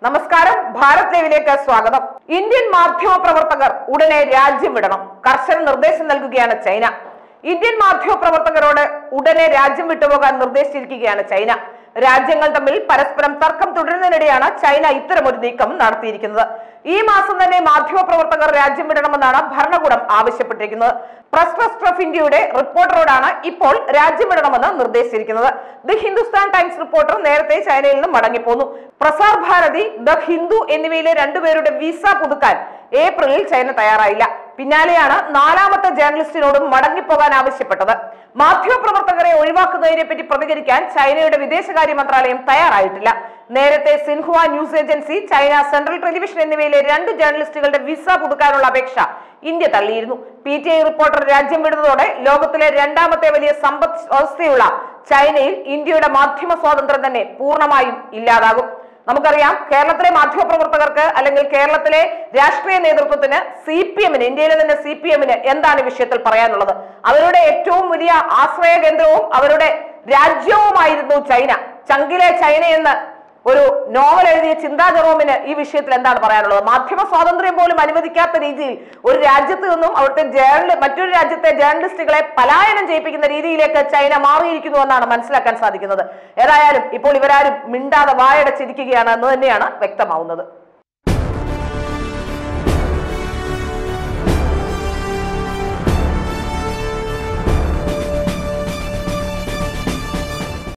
നമസ്കാരം ഭാരത് ലൈവിലേക്ക് സ്വാഗതം ഇന്ത്യൻ മാധ്യമ പ്രവർത്തകർ ഉടനെ രാജ്യം വിടണം കർശന നിർദ്ദേശം നൽകുകയാണ് ചൈന ഇന്ത്യൻ മാധ്യമ പ്രവർത്തകരോട് ഉടനെ രാജ്യം വിട്ടുപോകാൻ നിർദ്ദേശിച്ചിരിക്കുകയാണ് ചൈന രാജ്യങ്ങൾ തമ്മിൽ പരസ്പരം തർക്കം തുടരുന്നതിനിടെയാണ് ചൈന ഇത്തരമൊരു നീക്കം നടത്തിയിരിക്കുന്നത് ഈ മാസം തന്നെ മാധ്യമ പ്രവർത്തകർ രാജ്യം വിടണമെന്നാണ് ഭരണകൂടം ആവശ്യപ്പെട്ടിരിക്കുന്നത് പ്രസ് ട്രസ്റ്റ് ഓഫ് ഇന്ത്യയുടെ റിപ്പോർട്ടറോടാണ് ഇപ്പോൾ രാജ്യം വിടണമെന്ന് നിർദ്ദേശിച്ചിരിക്കുന്നത് ദി ഹിന്ദുസ്ഥാൻ ടൈംസ് റിപ്പോർട്ടർ നേരത്തെ ചൈനയിൽ നിന്ന് മടങ്ങിപ്പോന്നു പ്രസാർ ഭാരതി ദ ഹിന്ദു എന്നിവയിലെ രണ്ടുപേരുടെ വിസ പുതുക്കാൻ ഏപ്രിലിൽ ചൈന തയ്യാറായില്ല പിന്നാലെയാണ് നാലാമത്തെ ജേർണലിസ്റ്റിനോടും മടങ്ങിപ്പോകാൻ ആവശ്യപ്പെട്ടത് മാധ്യമപ്രവർത്തകരെ ഒഴിവാക്കുന്നതിനെ പറ്റി പ്രതികരിക്കാൻ ചൈനയുടെ വിദേശകാര്യ മന്ത്രാലയം തയ്യാറായിട്ടില്ല നേരത്തെ Xinhua news agency China central television എന്നിവയിലെ രണ്ട് ജേർണലിസ്റ്റുകളുടെ വിസ പുതുക്കാനുള്ള അപേക്ഷ ഇന്ത്യ തള്ളിയിരുന്നു പി ടി ഐ റിപ്പോർട്ടർ രാജ്യം വിടുന്നതോടെ ലോകത്തിലെ രണ്ടാമത്തെ വലിയ സമ്പദ് വ്യവസ്ഥയുള്ള ചൈനയിൽ ഇന്ത്യയുടെ മാധ്യമ സ്വാതന്ത്ര്യം തന്നെ പൂർണ്ണമായും ഇല്ലാതാകും നമുക്കറിയാം കേരളത്തിലെ മാധ്യമപ്രവർത്തകർക്ക് അല്ലെങ്കിൽ കേരളത്തിലെ രാഷ്ട്രീയ നേതൃത്വത്തിന് സി പി എമ്മിന് ഇന്ത്യയിലെ തന്നെ സി പി എമ്മിന് എന്താണ് ഈ വിഷയത്തിൽ പറയാനുള്ളത് അവരുടെ ഏറ്റവും വലിയ ആശ്രയ കേന്ദ്രവും അവരുടെ രാജ്യവുമായിരുന്നു ചൈന ചങ്കിലെ ചൈന എന്ന് ഒരു നോവൽ എഴുതിയ ചിന്താ ജെറോമിന് ഈ വിഷയത്തിൽ എന്താണ് പറയാനുള്ളത് മാധ്യമ സ്വാതന്ത്ര്യം പോലും അനുവദിക്കാത്ത രീതിയിൽ ഒരു രാജ്യത്ത് നിന്നും അവിടുത്തെ ജേർണൽ മറ്റൊരു രാജ്യത്തെ ജേർണലിസ്റ്റുകളെ പലായനം ചെയ്യിപ്പിക്കുന്ന രീതിയിലേക്ക് ചൈന മാറിയിരിക്കുന്നു എന്നാണ് മനസ്സിലാക്കാൻ സാധിക്കുന്നത് ഏതായാലും ഇപ്പോൾ ഇവരാരും മിണ്ടാതെ വായടച്ചിരിക്കുകയാണ് എന്ന് തന്നെയാണ് വ്യക്തമാവുന്നത്